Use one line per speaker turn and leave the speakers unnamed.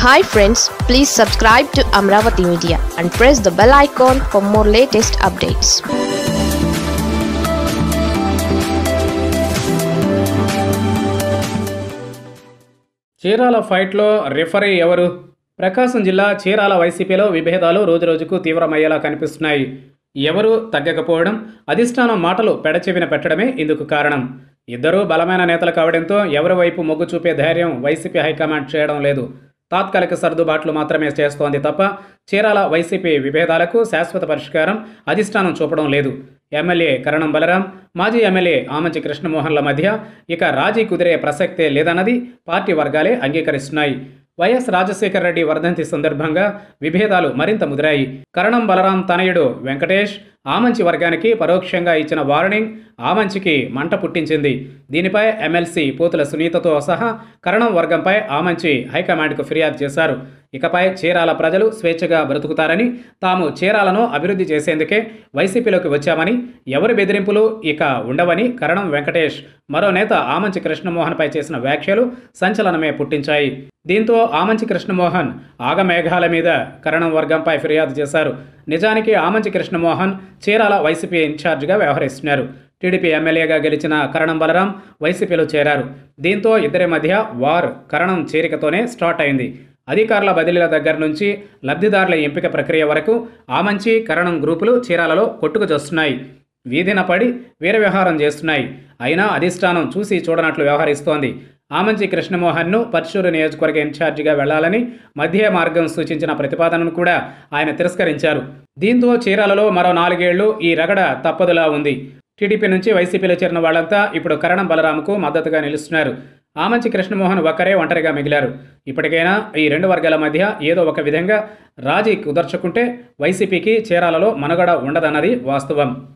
hi friends please subscribe to Amaravati media and press the bell icon for more latest updates
Chirala ఫైట్లో referee ఎవరు ప్రకాశం జిల్లా చీరాల వైసీపీలో విభేదాలు రోజురోజుకు తీవ్రమయ్యేలా కనిపిస్తున్నాయి ఎవరు తగ్గకపోవడం అధిష్టానం మాటలు పెడచెవిన పెట్టడమే ఇందుకు కారణం ఇద్దరూ బలమైన నేతలు కావడంతో ఎవరి వైపు మొగ్గు చూపే ధైర్యం వైసీపీ హైకమాండ్ చేయడం లేదు తాత్కాలిక సర్దుబాట్లు మాత్రమే చేస్తోంది తప్ప చీరాల వైసీపీ విభేదాలకు శాశ్వత పరిష్కారం అధిష్టానం చూపడం లేదు ఎమ్మెల్యే కరణం బలరాం మాజీ ఎమ్మెల్యే ఆమంచి కృష్ణమోహన్ల మధ్య ఇక రాజీ కుదిరే ప్రసక్తే లేదన్నది పార్టీ వర్గాలే అంగీకరిస్తున్నాయి వైఎస్ రాజశేఖర రెడ్డి వర్ధంతి సందర్భంగా విభేదాలు మరింత ముదిరాయి కరణం బలరాం తనయుడు వెంకటేష్ ఆమంచి వర్గానికి పరోక్షంగా ఇచ్చిన వార్నింగ్ ఆమంచికి మంట పుట్టించింది దీనిపై ఎమ్మెల్సీ పోతుల సునీతతో సహా కరణం వర్గంపై ఆమంచి హైకమాండ్కు ఫిర్యాదు చేశారు ఇకపై చీరాల ప్రజలు స్వేచ్ఛగా బ్రతుకుతారని తాము చీరాలను అభివృద్ధి చేసేందుకే వైసీపీలోకి వచ్చామని ఎవరి బెదిరింపులు ఇక ఉండవని కరణం వెంకటేష్ మరో నేత ఆమంచి కృష్ణమోహన్పై చేసిన వ్యాఖ్యలు సంచలనమే పుట్టించాయి దీంతో ఆమంచి కృష్ణమోహన్ ఆగమేఘాల మీద కరణం వర్గంపై ఫిర్యాదు చేశారు నిజానికి ఆమంచి కృష్ణమోహన్ చీరాల వైసీపీ ఇన్ఛార్జిగా వ్యవహరిస్తున్నారు టీడీపీ ఎమ్మెల్యేగా గెలిచిన కరణం బలరాం వైసీపీలో చేరారు దీంతో ఇద్దరి మధ్య వార్ కరణం చేరికతోనే స్టార్ట్ అయింది అధికారుల బదిలీల దగ్గర నుంచి లబ్ధిదారుల ఎంపిక ప్రక్రియ వరకు ఆమంచి కరణం గ్రూపులు చీరాలలో కొట్టుకు చేస్తున్నాయి వీధిన పడి వీర వ్యవహారం చేస్తున్నాయి అయినా అధిష్టానం చూసి చూడనట్లు వ్యవహరిస్తోంది ఆమంచి కృష్ణమోహన్ను పర్చూరు నియోజకవర్గ ఇన్ఛార్జిగా వెళ్లాలని మధ్య మార్గం సూచించిన ప్రతిపాదనను కూడా ఆయన తిరస్కరించారు దీంతో చీరాలలో మరో నాలుగేళ్లు ఈ రగడ తప్పదులా ఉంది టీడీపీ నుంచి వైసీపీలో చేరిన వాళ్ళంతా ఇప్పుడు కరణం బలరాంకు మద్దతుగా నిలుస్తున్నారు ఆమంచి కృష్ణమోహన్ ఒక్కరే ఒంటరిగా మిగిలారు ఇప్పటికైనా ఈ రెండు వర్గాల మధ్య ఏదో ఒక విధంగా రాజీ కుదర్చుకుంటే వైసీపీకి చీరాలలో మనుగడ ఉండదన్నది వాస్తవం